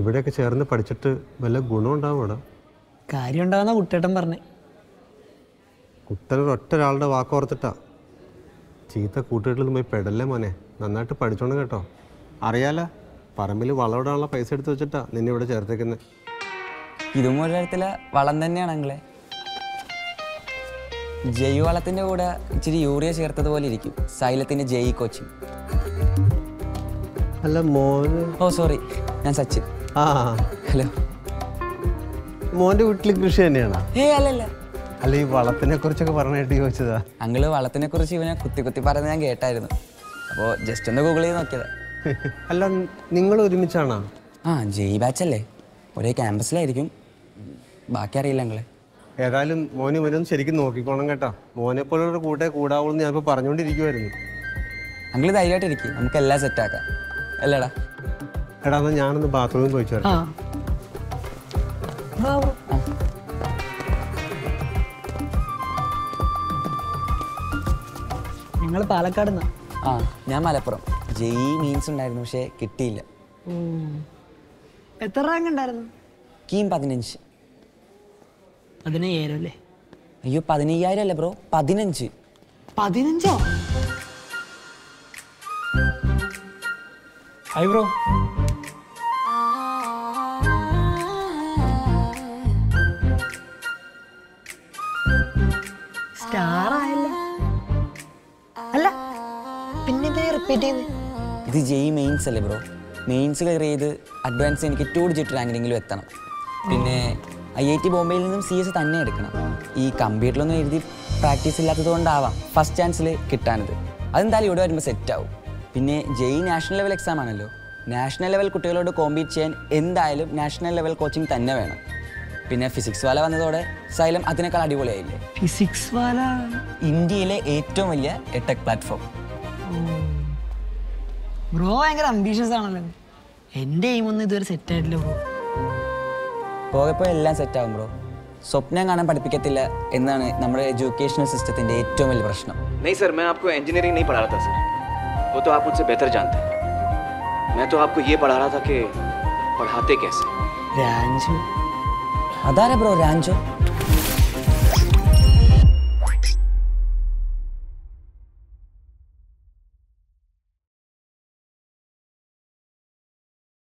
ഇവിടെയൊക്കെ ചേർന്ന് പഠിച്ചിട്ട് വല്ല ഗുണം ഉണ്ടാവും ഇവിടെ കാര്യം ഉണ്ടാവുന്ന കുട്ടേട്ടൻ പറഞ്ഞേ കുട്ടൻ ഒറ്റ ഒരാളുടെ വാക്കോർത്തിട്ടാ ചീത്ത കൂട്ടുകെട്ടിൽ പോയി പെടല്ലേ മോനെ നന്നായിട്ട് പഠിച്ചോണം കേട്ടോ അറിയാല പറമ്പിൽ വളമിടാനുള്ള പൈസ എടുത്ത് വെച്ചിട്ടാ നിന്നെ ഇവിടെ ചേർത്തേക്കുന്നത് ഇതും ഒരു തരത്തിലെ വളം തന്നെയാണ് അങ്ങളെ ജൈവ വളത്തിൻ്റെ കൂടെ ഇച്ചിരി യൂറിയ ചേർത്തതുപോലെ ഇരിക്കും സൈലത്തിൻ്റെ ജൈ കോച്ചിങ് അല്ല മോന് ഓ സോറി ഞാൻ സച്ചിൻ ആ ഹലോ മോൻ്റെ വീട്ടിൽ കൃഷി തന്നെയാണോ ഏ അല്ലല്ല അല്ല ഈ വളത്തിനെ കുറിച്ചൊക്കെ പറഞ്ഞിട്ട് ചോദിച്ചതാ അങ്കിള് വളത്തിനെ കുറിച്ച് ഇവനെ കുത്തി കുത്തി പറയുന്നത് ഞാൻ കേട്ടായിരുന്നു അപ്പോൾ ജസ്റ്റ് ഒന്ന് ഗൂഗിൾ ചെയ്ത് നോക്കിയതാ അല്ല നിങ്ങൾ ഒരുമിച്ചാണോ ആ ജെയ് ബാച്ച് അല്ലേ ഒരേ ക്യാമ്പസിലായിരിക്കും ബാക്കി അറിയില്ല അങ്ങളെ ഏതായാലും മോന് ഇവനൊന്ന് ശരിക്കും നോക്കിക്കോണം കേട്ടോ മോനെ പോലുള്ള കൂട്ടേ കൂടാവുള്ളൂ എന്ന് ഞാനിപ്പോൾ പറഞ്ഞുകൊണ്ടിരിക്കുമായിരുന്നു അങ്കിള് ധൈര്യമായിട്ടിരിക്കും നമുക്ക് എല്ലാം സെറ്റാക്കാം അല്ലേടാ എടാ എന്നാൽ ഞാനൊന്ന് ബാത്റൂമിൽ പോയി ചേർക്കാം ആ വാ, വാ. ഞങ്ങൾ പാലക്കാട് നിന്നാ ആ ഞാൻ മലപ്പുറം ജെയ് മീൻസ് ഉണ്ടായിരുന്നു പക്ഷേ കിട്ടിയില്ല എത്ര റാങ്ക് ഉണ്ടായിരുന്നു കീം പതിനഞ്ച് പതിനയ്യായിരം അല്ലേ അയ്യോ പതിനയ്യായിരം അല്ലേ ബ്രോ പതിനഞ്ച് പതിനഞ്ചോ ഹായ് ബ്രോ സ്റ്റാർ ആയല്ല അല്ല പിന്നെ റിപ്പീറ്റ് ചെയ്ത് ഇത് ജെയ് മെയിൻസ് അല്ലേ ബ്രോ മെയിൻസ് ക്ലിയർ ചെയ്ത് അഡ്വാൻസ് എനിക്ക് ടു ഡിജിറ്റ് റാങ്കിലെങ്കിലും എത്തണം പിന്നെ ഐ ഐ ടി ബോംബെയിൽ നിന്നും സി എസ് തന്നെ എടുക്കണം ഈ കമ്പ്യൂട്ടറിലൊന്നും എഴുതി പ്രാക്ടീസ് ഇല്ലാത്തത് കൊണ്ടാവാം ഫസ്റ്റ് ചാൻസിൽ കിട്ടാനത് അതെന്തായാലും ഇവിടെ വരുമ്പോൾ സെറ്റ് ആവും പിന്നെ ജെയ് നാഷണൽ ലെവൽ എക്സാം ആണല്ലോ നാഷണൽ ലെവൽ കുട്ടികളോട് കോമ്പീറ്റ് ചെയ്യാൻ എന്തായാലും നാഷണൽ ലെവൽ കോച്ചിങ് തന്നെ വേണം പിന്നെ ഫിസിക്സ് വാല വന്നതോടെ സൈലം അതിനേക്കാൾ അടിപൊളിയായില്ലേ ഫിസിക്സ് വാല ഇന്ത്യയിലെ ഏറ്റവും വലിയ ടെക് പ്ലാറ്റ്ഫോം ബ്രോ ഭയങ്കര അംബീഷ്യസ് ആണല്ലോ എൻ്റെ എയിം ഒന്നും ഇതുവരെ സെറ്റ് ആയിട്ടില്ല ബ്രോ പോകെ പോയി എല്ലാം സെറ്റ് ആകും ബ്രോ സ്വപ്നം കാണാൻ പഠിപ്പിക്കത്തില്ല എന്നാണ് നമ്മുടെ എഡ്യൂക്കേഷണൽ സിസ്റ്റത്തിന്റെ ഏറ്റവും വലിയ പ്രശ്നം नहीं सर मैं आपको इंजीनियरिंग नहीं पढ़ा रहा था सर वो तो आप मुझसे बेहतर जानते हैं मैं तो आपको ये पढ़ा रहा था कि पढ़ाते कैसे രാജു അതാരാ ബ്രോ രാഞ്ചോ